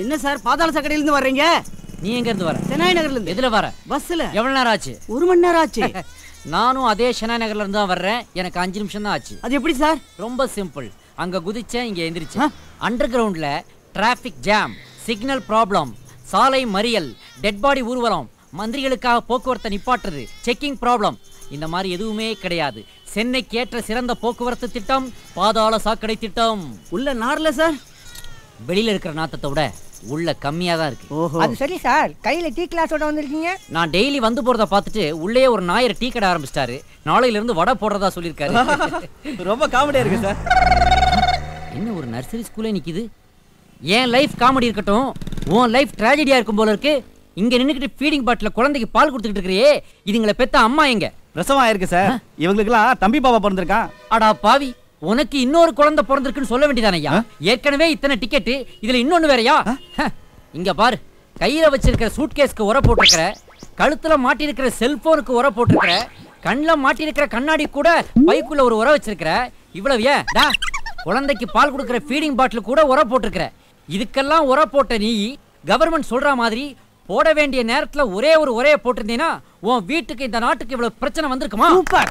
என்ன சார் பாதாள சாக்கடையில இருந்து வர்றீங்க நீ எங்க இருந்து வர சென்னாய் நகர்ல இருந்து எதுல வர பஸ்ல எவ்வளவு நேரம் ஆச்சு ஒரு மணி நேரம் ஆச்சு நானும் அதே ஷெனா நகர்ல இருந்து தான் வர்றேன் எனக்கு அஞ்சு நிமிஷம் தான் ஆச்சு அது எப்படி சார் ரொம்ப சிம்பிள் அங்க குதிச்சேன் இங்க ஆ? எந்திரிச்சேன் அண்டர் கிரவுண்ட்ல டிராஃபிக் ஜாம் சிக்னல் ப்ராப்ளம் சாலை மறியல் டெட் பாடி ஊர்வலம் மந்திரிகளுக்காக போக்குவரத்தை நிப்பாட்டுறது செக்கிங் ப்ராப்ளம் இந்த மாதிரி எதுவுமே கிடையாது சென்னைக்கு ஏற்ற சிறந்த போக்குவரத்து திட்டம் பாதாள சாக்கடை திட்டம் உள்ள நார்ல சார் வெளியில இருக்கிற நாத்தத்தை விட உள்ள கம்மியா தான் இருக்கு ஓஹோ அது சரி சார் கையில டீ கிளாஸோட வந்திருக்கீங்க நான் டெய்லி வந்து போறத பார்த்துட்டு உள்ளே ஒரு நாயர் டீ கடை ஆரம்பிச்சிட்டாரு நாளையில இருந்து வடை போடுறதா சொல்லியிருக்காரு ரொம்ப காமெடியா இருக்கு சார் என்ன ஒரு நர்சரி ஸ்கூலே நிக்குது என் லைஃப் காமெடி இருக்கட்டும் உன் லைஃப் ட்ராஜடியா இருக்கும் போல இருக்கு இங்க நின்னுக்கிட்டு ஃபீடிங் பாட்டில குழந்தைக்கு பால் கொடுத்துக்கிட்டு இருக்கிறியே இதுங்களை பெத்த அம்மா எங்க பிரசவம் ஆயிருக்கு சார் இவங்களுக்குலாம் தம்பி பாப்பா பிறந்திருக்கான் அடா பாவி உனக்கு இன்னொரு குழந்தை பிறந்திருக்குன்னு சொல்ல வேண்டியதானய்யா ஏற்கனவே இத்தனை டிக்கெட் இதுல இன்னொன்னு வேறயா ஹ, இங்க பாரு கையில வச்சிருக்கிற சூட்கேஸ்க்கு உர போட்டிருக்கிற கழுத்துல மாட்டியிருக்கிற செல்போனுக்கு உர போட்டிருக்கிற கண்ணுல மாட்டியிருக்கிற கண்ணாடி கூட பைக்குள்ள ஒரு உர வச்சிருக்கிற இவ்வளவு ஏன் டா குழந்தைக்கு பால் கொடுக்கிற ஃபீடிங் பாட்டில் கூட உர போட்டிருக்கிற இதுக்கெல்லாம் உர போட்ட நீ கவர்மெண்ட் சொல்ற மாதிரி போட வேண்டிய நேரத்துல ஒரே ஒரு உரைய போட்டிருந்தீங்கன்னா உன் வீட்டுக்கு இந்த நாட்டுக்கு இவ்வளவு பிரச்சனை வந்திருக்குமா super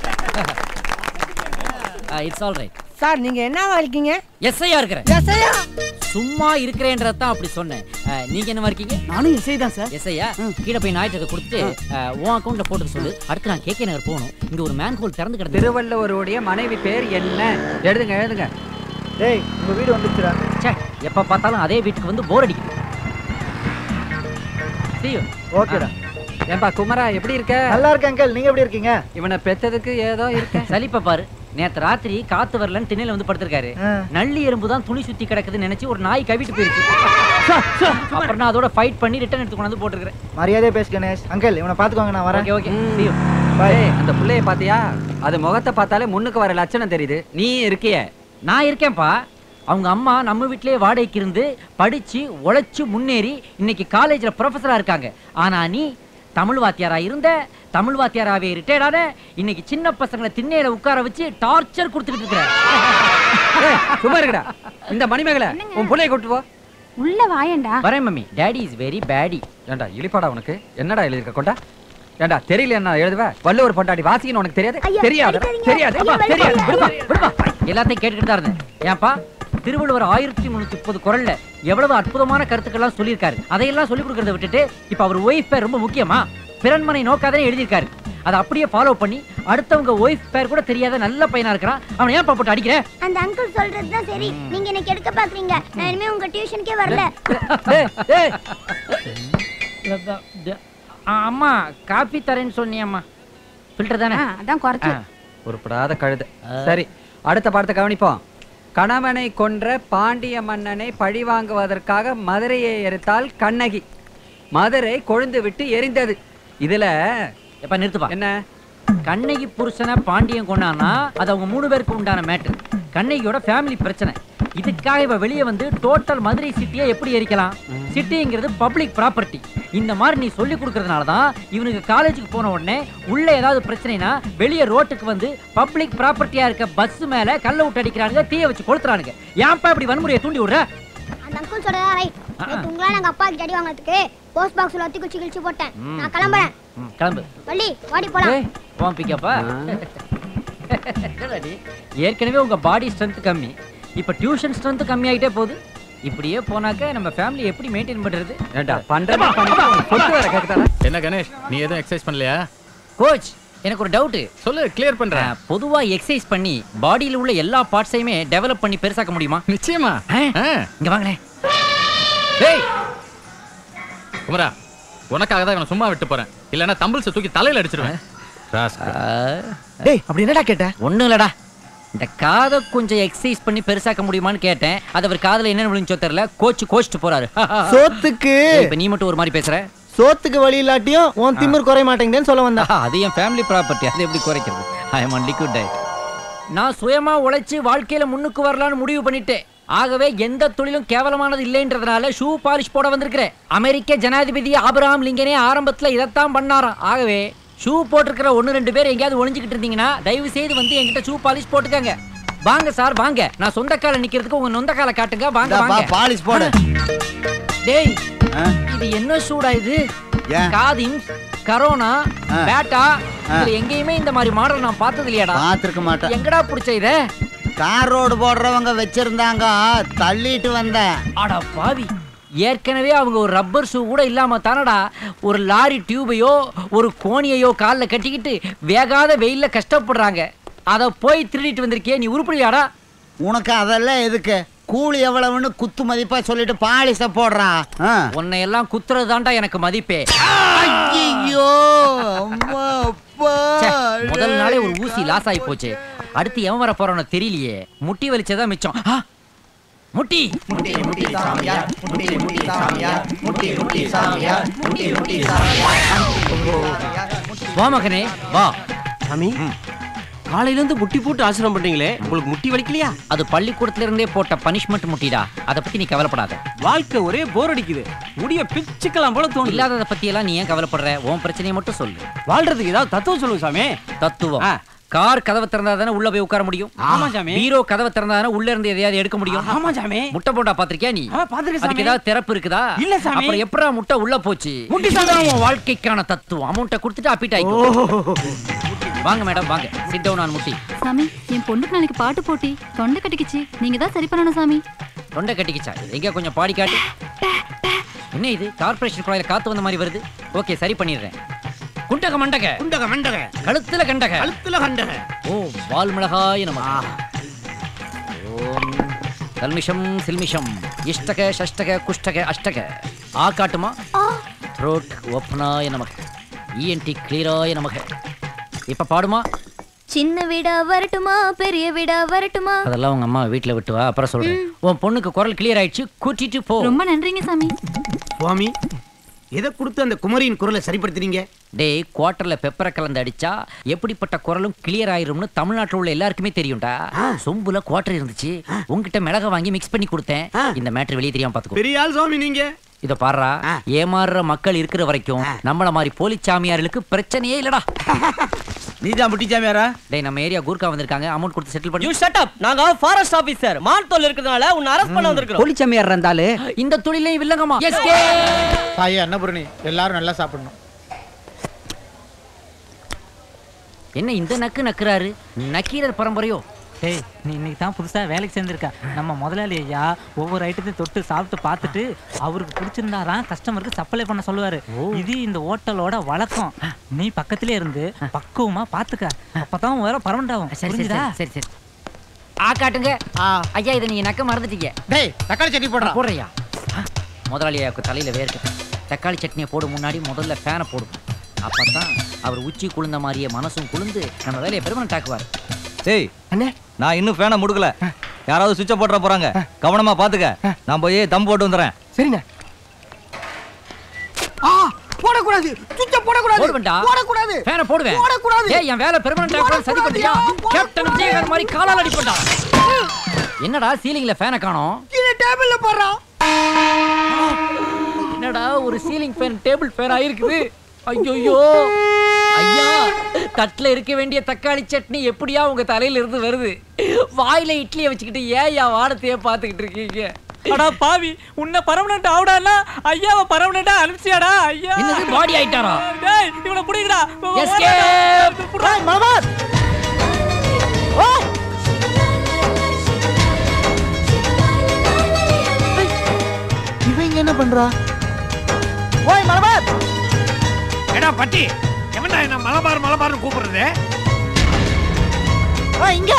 it's all right sir நீங்க என்னவா இருக்கீங்க எஸ்ஐயா இருக்கிறேன் எஸ்ஐயா சும்மா இருக்கிறேன்றதான் அப்படி சொன்னேன் அஹ், நீங்க என்னவா இருக்கீங்க நானும் இசை தான் சார் எஸ்ஐயா கீழே போய் நாய்ட்டு கொடுத்துட்டு அஹ், உன் அக்கௌண்ட்ல போட்டு சொல்லு அடுத்து நான் கேகே நகர் போகணும் இங்க ஒரு மேன் ஹோல் திறந்து கிடந்து திருவள்ளுவருடைய மனைவி பேர் என்ன எழுதுங்க எழுதுங்க டேய் உங்க வீடு வந்துச்சுடா ச்சே எப்ப பார்த்தாலும் அதே வீட்டுக்கு வந்து போர் அடிக்குது See you. ஓகேடா ஏன்பா குமரா எப்படி இருக்க நல்லா இருக்கு அங்கிள் நீங்க எப்படி இருக்கீங்க இவனை பெத்ததுக்கு ஏதோ இருக்க சலிப்ப பாரு நேத்து ராத்திரி காத்து வரலன்னு திண்ணையில வந்து படுத்திருக்காரு ஆ. நள்ளி எறும்பு தான் துணி சுத்தி கிடக்குதுன்னு நினைச்சு ஒரு நாய் கவிட்டு போயிருச்சு அப்புறம் நான் அதோட ஃபைட் பண்ணி ரிட்டர்ன் எடுத்து கொண்டு வந்து போட்டுருக்கேன் மரியாதையா பேசு கணேஷ் அங்கிள் இவனை பாத்துக்கோங்க நான் வரேன் ஓகே ஓகே See you. ஏய், அந்த புள்ளைய பாத்தியா அது முகத்தை பார்த்தாலே முன்னுக்கு வர லட்சணம் தெரியுது நீ இருக்கியே நான் இருக்கேன்ப்பா அவங்க அம்மா நம்ம வீட்டிலேயே வாடகைக்கு இருந்து படிச்சு உழைச்சு முன்னேறி இன்னைக்கு காலேஜ்ல ப்ரொஃபஸரா இருக்காங்க ஆனா நீ தமிழ் வாத்தியாரா இருந்த தமிழ் வாத்தியாராவே ரிட்டையர்ட் ஆன இன்னைக்கு சின்ன பசங்களை திண்ணையில உட்கார வச்சு டார்ச்சர் கொடுத்துக்கிட்டு இருக்கிற ஏய், சும்மா இருக்கடா இந்த மணிமேகலை உன் புள்ளைய கூட்டு போ உள்ள வாயேண்டா வரேன் mummy daddy is very baddy ஏண்டா இழிப்பாடா உனக்கு என்னடா எழுதிருக்க கொண்டா ஏண்டா தெரியல என்ன எழுதுவ வள்ளுவர் பொண்டாடி வாசிக்கணும் உனக்கு தெரியாது ஐயா, தெரியாது அடிக்காதீங்க. தெரியாது ஐயா, அப்பா, தெரியாது வலிக்காதீங்க. விடுப்பா. விடுப்பா எல்லாத்தையும் கேட்டுக்கிட்டு தான் இருந்தேன் ஏன்பா திருவள்ளுவர் ஆயிரத்தி முன்னூத்தி முப்பது குரல்ல எவ்வளவு அற்புதமான கருத்துக்கள்லாம் சொல்லியிருக்காரு அதையெல்லாம் சொல்லி கொடுக்கறத விட்டுட்டு இப்ப அவர் ஒய்ஃப் பேர் ரொம்ப முக்கியமா பிறன்மனை நோக்காதே எழுதியிருக்காரு அதை அப்படியே ஃபாலோ பண்ணி அடுத்தவங்க ஒய்ஃப் பேர் கூட தெரியாத நல்ல பையனா இருக்கிறான் அவனை ஏன் போட்டு அடிக்கிற அந்த அங்கிள் சொல்றது தான் சரி நீங்க எனக்கு எடுக்க பாக்குறீங்க நான் இனிமே உங்க டியூஷனுக்கே வரல ஏய், ஏய், அம்மா காப்பி தரேன்னு சொன்னியம்மா ஃபில்டர் தானே அதான் குறைச்சு உருப்படாத கழுத சரி அடுத்த பாடத்தை கவனிப்போம் கணவனை கொன்ற பாண்டிய மன்னனை பழி வாங்குவதற்காக மதுரையை எரித்தால் கண்ணகி மதுரை கொழுந்து விட்டு எரிந்தது இதுல எப்ப நிறுத்துப்பா என்ன கண்ணகி புருஷனை பாண்டியன் கொண்டானா அது அவங்க மூணு பேருக்கு உண்டான மேட்ரு கண்ணகியோட ஃபேமிலி பிரச்சனை இதுக்காக இவ வெளியே வந்து டோட்டல் மதுரை சிட்டியை எப்படி எரிக்கலாம் சிட்டிங்கிறது பப்ளிக் ப்ராப்பர்ட்டி இந்த மாதிரி நீ சொல்லி கொடுக்கறதுனால தான் இவனுக்கு காலேஜுக்கு போன உடனே உள்ள ஏதாவது பிரச்சனைனா வெளியே ரோட்டுக்கு வந்து பப்ளிக் ப்ராப்பர்ட்டியா இருக்க பஸ் மேல கல்ல விட்டு அடிக்கிறானுங்க தீய வச்சு கொளுத்துறானுங்க ஏன்ப்பா இப்படி வன்முறையை தூண்டி விடுற அந்த அங்கிள் சொல்றதா ரைட் நேத்து உங்களா நாங்க அப்பா கிட்ட அடி வாங்குறதுக்கு போஸ்ட் பாக்ஸ்ல ஒத்தி குச்சி கிழிச்சு போட்டேன் நான் கிளம்புறேன் ம், கிளம்பு வள்ளி வாடி போலாம் ஏய், போன் பிக்கப்பா ஏற்கனவே உங்க பாடி ஸ்ட்ரென்த் கம்மி இப்ப டியூஷன் ஸ்ட்ரென்த் கம்மி ஆகிட்டே போகுது இப்படியே போனாக்க நம்ம ஃபேமிலி எப்படி மெயின்டைன் பண்றது ஏண்டா பண்றதா பண்ணிட்டு உனக்கு சொத்து வேற கேக்குதாடா என்ன கணேஷ் நீ எதுவும் எக்ஸசைஸ் பண்ணலையா கோச் எனக்கு ஒரு டவுட் சொல்லு கிளியர் பண்றேன் பொதுவா எக்ஸசைஸ் பண்ணி பாடியில உள்ள எல்லா பார்ட்ஸையுமே டெவலப் பண்ணி பெருசாக்க முடியுமா நிச்சயமா ஆ? ஆ. இங்க வாங்களேன் டேய் குமரா உனக்காக தான் இவனை சும்மா விட்டு போறேன் இல்லைன்னா தம்பிள்ஸ் தூக்கி தலையில அடிச்சிருவேன் ராஸ்கல். டேய் அப்படி என்னடா கேட்ட ஒண்ணும் இல்லடா இந்த காதை கொஞ்சம் எக்ஸசைஸ் பண்ணி பெருசாக்க முடியுமான்னு கேட்டேன் அது அவர் காதுல என்ன விழுந்துச்சோ தெரியல கோச்சு கோச்சிட்டு போறாரு சோத்துக்கு இப்ப நீ மட்டும் ஒரு மாதிரி பேசுற சோத்துக்கு வழி இல்லாட்டியும் உன் திமிர் குறைய மாட்டேங்குதுன்னு சொல்ல வந்தா ஆஹா, அது என் ஃபேமிலி ப்ராப்பர்ட்டி அது எப்படி குறைக்கிறது ஐ எம் லிக்விட் டயட் நான் சுயமா உழைச்சு வாழ்க்கையில முன்னுக்கு வரலாம்னு முடிவு பண்ணிட்டேன் ஆகவே எந்த தொழிலும் கேவலமானது இல்லைன்றதுனால ஷூ பாலிஷ் போட வந்திருக்கிறேன் அமெரிக்க ஜனாதிபதி ஆபிரகாம் லிங்கனே ஆரம்பத்துல இதைத்தான் பண்ணாராம் ஆகவே ஷூ போட்டிருக்கிற ஒன்று ரெண்டு பேர் எங்கேயாவது ஒளிஞ்சுக்கிட்டு இருந்தீங்கன்னா தயவு செய்து வந்து என்கிட்ட ஷூ பாலிஷ் போட்டுக்கங்க வாங்க சார் வாங்க நான் சொந்த கால நிக்கிறதுக்கு உங்க நொந்த கால காட்டுங்க வாங்க இந்தாப்பா, வாங்க பாலிஷ் போடு டேய் ஆ? இது என்ன சூடா இது ஏன்? காதிம் கரோனா ஆ. பேட்டா ஆ. இதுல எங்கேயுமே இந்த மாதிரி மாடல் நான் பார்த்தது இல்லையாடா பார்த்திருக்க மாட்டேன் எங்கடா புடிச்ச இத கார் ரோடு போடுறவங்க வச்சிருந்தாங்க தள்ளிட்டு வந்தேன் அட பாவி ஏற்கனவே அவங்க ஒரு ரப்பர் ஷூ கூட இல்லாம தானடா ஒரு லாரி டியூபையோ ஒரு கோணியையோ காலில் கட்டிக்கிட்டு வேகாத வெயில்ல கஷ்டப்படுறாங்க அத போய் திருடிட்டு வந்திருக்கியே நீ உருப்படியாடா உனக்கு அதெல்லாம் எதுக்கு கூலி எவ்வளவுன்னு குத்து மதிப்பா சொல்லிட்டு பாலிஷ போடுறான் ஆ. உன்னை எல்லாம் குத்துறது தான்டா எனக்கு மதிப்பே ஐயையோ, அம்மா, அப்பா. ச்சே, முதல் நாளே ஒரு ஊசி லாஸ் ஆகி போச்சு அடுத்து எவன் வர போறானோ தெரியலையே முட்டி வலிச்சதா மிச்சம் ஆ! முட்டி வா மகனே வா சாமி காலையில இருந்து முட்டி போட்டு ஆசிரம் பண்றீங்களே உங்களுக்கு முட்டி வலிக்கலையா அது பள்ளிக்கூடத்துல இருந்தே போட்ட பனிஷ்மெண்ட் முட்டிடா அத பத்தி நீ கவலைப்படாத வாழ்க்கை ஒரே போர் அடிக்குது முடிய பிச்சுக்கலாம் போல தோணுது இல்லாதத பத்தி எல்லாம் நீ ஏன் கவலைப்படுற உன் பிரச்சனையை மட்டும் சொல்லு வாழ்றதுக்கு ஏதாவது தத்துவம் சொல்லுங்க சாமி தத்துவம் ஆ. கார் கதவை திறந்தா தானே உள்ள போய் உட்கார முடியும் ஆமா சாமி. பீரோ கதவை திறந்தா தானே உள்ள இருந்து எதையாவது எடுக்க முடியும் ஆமா சாமி முட்டை போண்டா பாத்திருக்கியா நீ ஆ, பாத்திருக்கேன் அதுக்கு சாமி. ஏதாவது திறப்பு இருக்குதா இல்ல சாமி. அப்புறம் எப்படா முட்டை உள்ள போச்சு முட்டி சாமி. இதுதான் உன் வாழ்க்கைக்கான தத்துவம் அமௌண்ட்டை கொடுத்துட்டு அப்பிட் ஆயிக்கோ வாங்க மேடம் வாங்க சிட் டவுன் ஆன் முட்டி சாமி என் பொண்ணுக்கு நாளைக்கு பாட்டு போட்டி தொண்டை கட்டிக்கிச்சு நீங்க தான் சரி பண்ணணும் சாமி தொண்டை கட்டிக்கிச்சா இது எங்க கொஞ்சம் பாடி காட்டு என்ன இது கார்ப்பரேஷன் குழாயில காத்து வந்த மாதிரி வருது ஓகே சரி பண்ணிடுறேன் குண்டக மண்டக குண்டக மண்டக கழுத்துல கண்டக கழுத்துல கண்டக ஓ வால் மிளகாய நம ஓம் கல்மிஷம் சில்மிஷம் இஷ்டக ஷஷ்டக குஷ்டக அஷ்டக ஆ காட்டுமா த்ரோட் ஓப்பனாய நமக இஎன்டி கிளியராய நமக இப்ப பாடுமா சின்ன வீடா வரட்டுமா பெரிய வீடா வரட்டுமா அதெல்லாம் உங்க அம்மா வீட்ல விட்டு வா அப்புறம் சொல்றேன் உன் பொண்ணுக்கு குரல் கிளியர் ஆயிடுச்சு கூட்டிட்டு போ ரொம்ப நன்றிங்க சாமி சுவாமி எதை கொடுத்து அந்த குமரியின் குரலை சரிப்படுத்துறீங்க டேய் குவார்டர்ல பெப்பரை கலந்து அடிச்சா எப்படிப்பட்ட குரலும் கிளியர் ஆயிரும்னு தமிழ்நாட்டுல உள்ள எல்லாருக்குமே தெரியும்டா சொம்புல குவார்டர் இருந்துச்சு உன்கிட்ட மிளகா வாங்கி மிக்ஸ் பண்ணி கொடுத்தேன் இந்த மேட்டர் வெளியே தெரியாம பாத்துக்கோ பெரிய ஆள் சுவாமி நீங்க இத பாருடா ஏமாறுற மக்கள் இருக்கிற வரைக்கும் நம்மள மாதிரி போலி சாமியார்களுக்கு பிரச்சனையே இல்லடா நீதான் முட்டி சாமியாரா டேய் நம்ம ஏரியா கூர்க்கா வந்திருக்காங்க அமௌண்ட் கொடுத்து செட்டில் பண்ணி ஷட் அப் நாங்க ஃபாரஸ்ட் ஆபீசர் மான் தொல்லை இருக்கிறதுனால உன்னை அரெஸ்ட் பண்ண வந்திருக்கோம் பொலிச்சமையார் இருந்தாலு இந்த தொழிலையும் வில்லங்கமா எஸ்கே தாயே அன்னபூரணி எல்லாரும் நல்லா சாப்பிடணும் என்ன இந்த நக்கு நக்குறாரு நக்கீரர் பரம்பரையோ டேய் நீ இன்னைக்கு தான் புதுசா வேலைக்கு சேர்ந்திருக்க நம்ம முதலாளி ஐயா ஒவ்வொரு ஐட்டத்தையும் தொட்டு சாப்பிட்டு பார்த்துட்டு அவருக்கு பிடிச்சிருந்தாராம் கஸ்டமருக்கு சப்ளை பண்ண சொல்லுவாரு இது இந்த ஹோட்டலோட வழக்கம் நீ பக்கத்திலே இருந்து பக்குவமா பாத்துக்க அப்பதான் வேற பர்மனண்ட் ஆகும் சரி சரி புரிஞ்சுதா சரி சரி ஆ காட்டுங்க ஐயா இதை நீங்க நக்க மறந்துட்டீங்க டேய் தக்காளி சட்னி போடுறா போடுறியா முதலாளி ஐயாவுக்கு தலையில வேர்க்கு தக்காளி சட்னியை போடும் முன்னாடி முதல்ல ஃபேனை போடும் அப்பதான் அவர் உச்சி குளிர்ந்த மாதிரியே மனசும் குளிர்ந்து நம்ம வேலையை பெருமனண்ட் ஆக்குவார் டேய் நான் இன்னும் ஃபேனை முடுக்கல யாராவது சுவிட்ச போட்டுற போறாங்க கவனமா பாத்துக்க நான் போய் தம் போட்டு வந்துடுறேன் சரிண்ணே ஆ போடக்கூடாது சுவிட்ச போடக்கூடாது போடுவேன்டா போடக்கூடாது ஃபேனை போடுவேன் போடக்கூடாது ஏய் என் வேலை பெர்மனண்ட் ஆக்குறது சதி பண்ணியா கேப்டன் விஜயகாந்த் மாதிரி காலால் அடிப்பண்டா என்னடா சீலிங்ல ஃபேனை காணோம் கீழே டேபிள்ல போடுறான் என்னடா ஒரு சீலிங் ஃபேன் டேபிள் ஃபேன் ஆயிருக்குது ஐயோ ஐயா தட்டுல இருக்க வேண்டிய தக்காளி சட்னி எப்படியா உங்க தலையில இருந்து வருது வாயில இட்லியை வச்சுக்கிட்டு ஏயா வாடத்தையே பார்த்துக்கிட்டு இருக்கீங்க அடா பாவி உன்னை பர்மனண்ட் ஆவுடானா ஐயாவை பர்மனண்டா அனுப்பிச்சியாடா ஐயா என்னது பாடி ஆயிட்டாரா டேய் இவனை புடிங்கடா எஸ்கேப் மலபார் இவன் இங்க என்ன பண்றா ஓய் மலபார் ஏடா பட்டி எவன்டா என்ன மலபார் மலபார்னு கூப்பிடுறது ஓ இங்க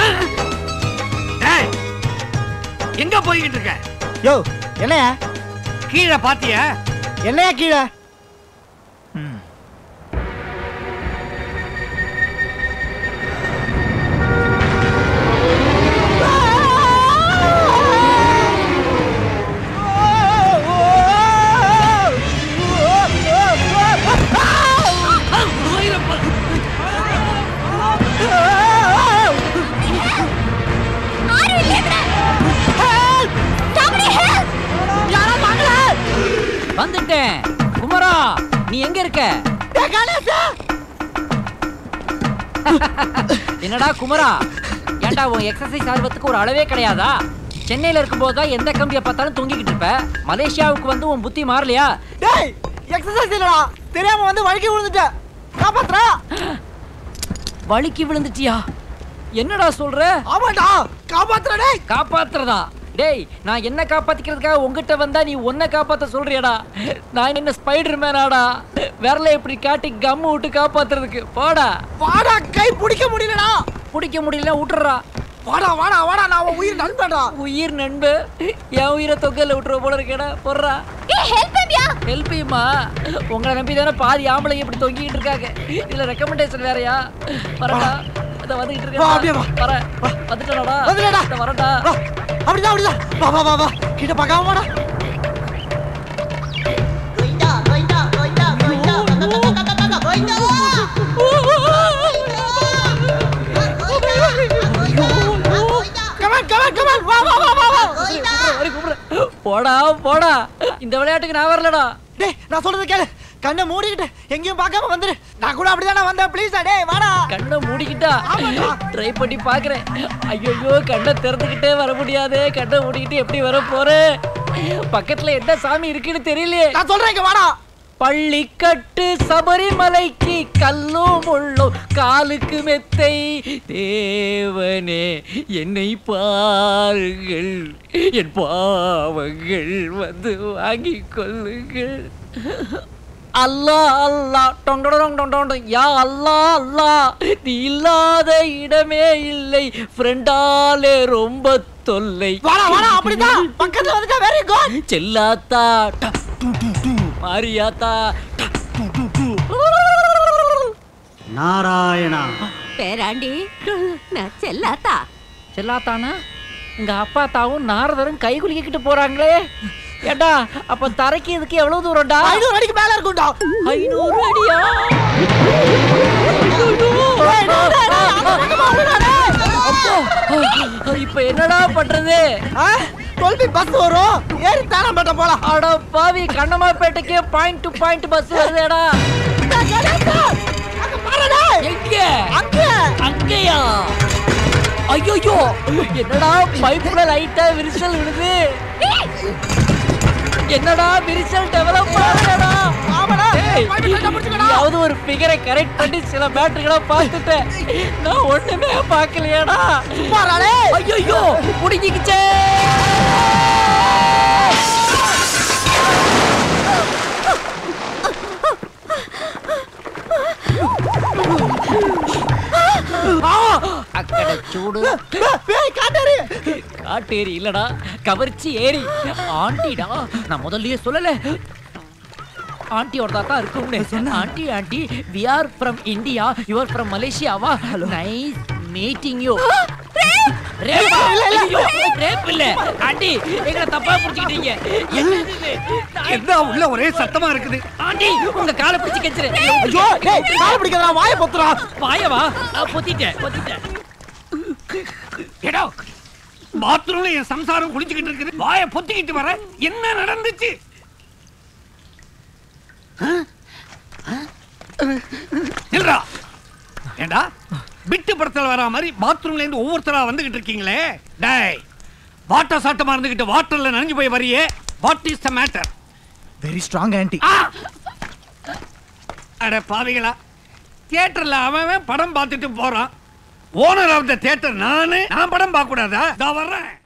டேய் எங்க போய்கிட்டு இருக்க யோ என்னையா கீழே பாத்தியா என்னையா கீழே வந்துட்டேன் குமரா நீ எங்க இருக்க என்னடா குமரா ஏன்டா உன் எக்ஸசைஸ் ஆர்வத்துக்கு ஒரு அளவே கிடையாதா சென்னையில இருக்கும்போது தான் எந்த கம்பியை பார்த்தாலும் தொங்கிக்கிட்டு இருப்ப மலேசியாவுக்கு வந்து உன் புத்தி மாறலையா டேய் எக்ஸசைஸ் இல்லடா தெரியாம வந்து வழுக்கி விழுந்துட்டேன் காப்பாத்துறா வழுக்கி விழுந்துட்டியா என்னடா சொல்ற ஆமாடா காப்பாத்துறா டேய் காப்பாத்துறதா டேய் நான் என்ன காப்பாத்திக்கிறதுக்காக உங்ககிட்ட வந்தா நீ உன்னை காப்பாத்த சொல்றியாடா நான் என்ன ஸ்பைடர் மேனாடா விரல இப்படி காட்டி கம் விட்டு காப்பாத்துறதுக்கு போடா வாடா கை பிடிக்க முடியலடா பிடிக்க முடியல விட்டுறா வாடா வாடா வாடா நான் உன் உயிர் நண்பன்டா உயிர் நண்பு என் உயிரை தொகையில விட்டுற போல இருக்கேடா போடுறா ஹெல்ப் யூமா உங்களை நம்பி தானே பாதி ஆம்பளைங்க இப்படி தொங்கிட்டு இருக்காங்க இதுல ரெக்கமெண்டேஷன் வேறயா வரடா இத வந்துகிட்டு வா, அப்படியே வா. இருக்கேன் வரேன் வந்துட்டேனடா வந்துட்டேடா. இதோ வரேன்டா வா, அப்படிதான் அப்படிதான் வா வா வா வா கிட்ட பார்க்காம வாடா கமான் கமான் கமான் வா வா வா வா வா கூப்பிடுறேன், கூப்பிடுறேன். போடா போடா இந்த விளையாட்டுக்கு நான் வரலடா டேய் நான் சொல்றது கேளு கண்ணை மூடிக்கிட்டு எங்கேயும் பார்க்காம வந்துரு நான் கூட அப்படிதானே வந்தேன் ப்ளீஸ் டேய் வாடா கண்ணை மூடிக்கிட்டா ட்ரை பண்ணி பாக்குறேன் ஐயோ கண்ணை திறந்துக்கிட்டே வர முடியாது கண்ணை மூடிக்கிட்டு எப்படி வர போறேன் பக்கத்துல என்ன சாமி இருக்குன்னு தெரியலையே நான் சொல்றேன் இங்க வாடா பள்ளிக்கட்டு சபரிமலைக்கு கல்லும் முள்ளும் காலுக்கு மெத்தை தேவனே என்னை பாருங்கள் என் பாவங்கள் வந்து வாங்கிக் கொள்ளுங்கள் அல்லா அல்லா டொண்டொடொங் டொண்டொண்ட யா அல்லா அல்லா நீ இல்லாத இடமே இல்லை ஃப்ரெண்டாலே ரொம்ப தொல்லை வாடா வாடா அப்படிதான் பக்கத்துல வந்துட்டா வெரி குட் செல்லாத்தா ட, டு, டு, டு. மாரியாத்தா ட, டு, டு, டு. நாராயணா பேராண்டி நான் செல்லாத்தா செல்லாத்தானா உங்க அப்பா தாவும் நாரதரும் கை குலுக்கிட்டு போறாங்களே ஏண்டா அப்ப தரைக்கு இதுக்கு எவ்வளவு தூரம்டா ஐநூறு அடிக்கு மேல இருக்கும்டா ஐநூறு அடியா அப்பா, இப்ப என்னடா பண்றது டுவெல்பி பஸ் வரும் ஏறி தானம்பேட்டை போலாம் அட பாவி கண்ணமாப்பேட்டைக்கு பாயிண்ட் டு பாயிண்ட் பஸ் வருதேடா எங்க அங்க அங்கயா ஐயோ என்னடா பைப்ல லைட்டா விரிசல் விடுது என்னடா விரிசல் டெவலப் ஆகுதுடா ஆமாடா ஏய், pipe tight ஆ பிடிச்சுக்கடா. நீயாவது ஒரு ஃபிகரை கரெக்ட் பண்ணி சில பேட்டரிகளை பார்த்துட்டேன் நான் ஒண்ணுமே பார்க்கலையாடா சும்மாடா ஐயோ புடிங்கிக்கிச்சே அக்கட சூடு பேய் காட்டாரு காட்டேரி இல்லடா கவர்ச்சி ஏரி ஆண்டிடா நான் முதல்லயே சொல்லல ஆண்டியோட தான் இருக்கும்னு aunty aunty we are from India you are from மலேசியாவா நைஸ் மீட்டிங் யூ ரேப் ரேப் இல்ல ஆண்டி எங்களை தப்பா புடிச்சிட்டீங்க என்ன உள்ள ஒரே சத்தமா இருக்குது ஆண்டி உங்க காலை பிடிச்சு கெச்சிரு ஐயோ டேய் கால் பிடிக்காதடா வாயை பொத்துறா வாயவா பொத்திட்டேன் பொத்திட்டேன் எடோ பாத்ரூம்ல என் சம்சாரம் குளிச்சுக்கிட்டு இருக்குது வாயை பொத்திக்கிட்டு வர என்ன நடந்துச்சு இல்லடா ஏண்டா பிட்டு படத்துல வர மாதிரி பாத்ரூம்ல இருந்து ஒவ்வொருத்தரா வந்துகிட்டு இருக்கீங்களே டேய் வாட்ட சாட்டமா இருந்துகிட்டு வாட்டர்ல நனைஞ்சு போய் வரியே what is the matter very strong aunty அட பாவிகளா தியேட்டர்ல அவன் அவன் படம் பார்த்துட்டு போறான் ஓனர் ஆஃப் த தியேட்டர் நானு நான் படம் பார்க்க கூடாதா நான் வர்றேன்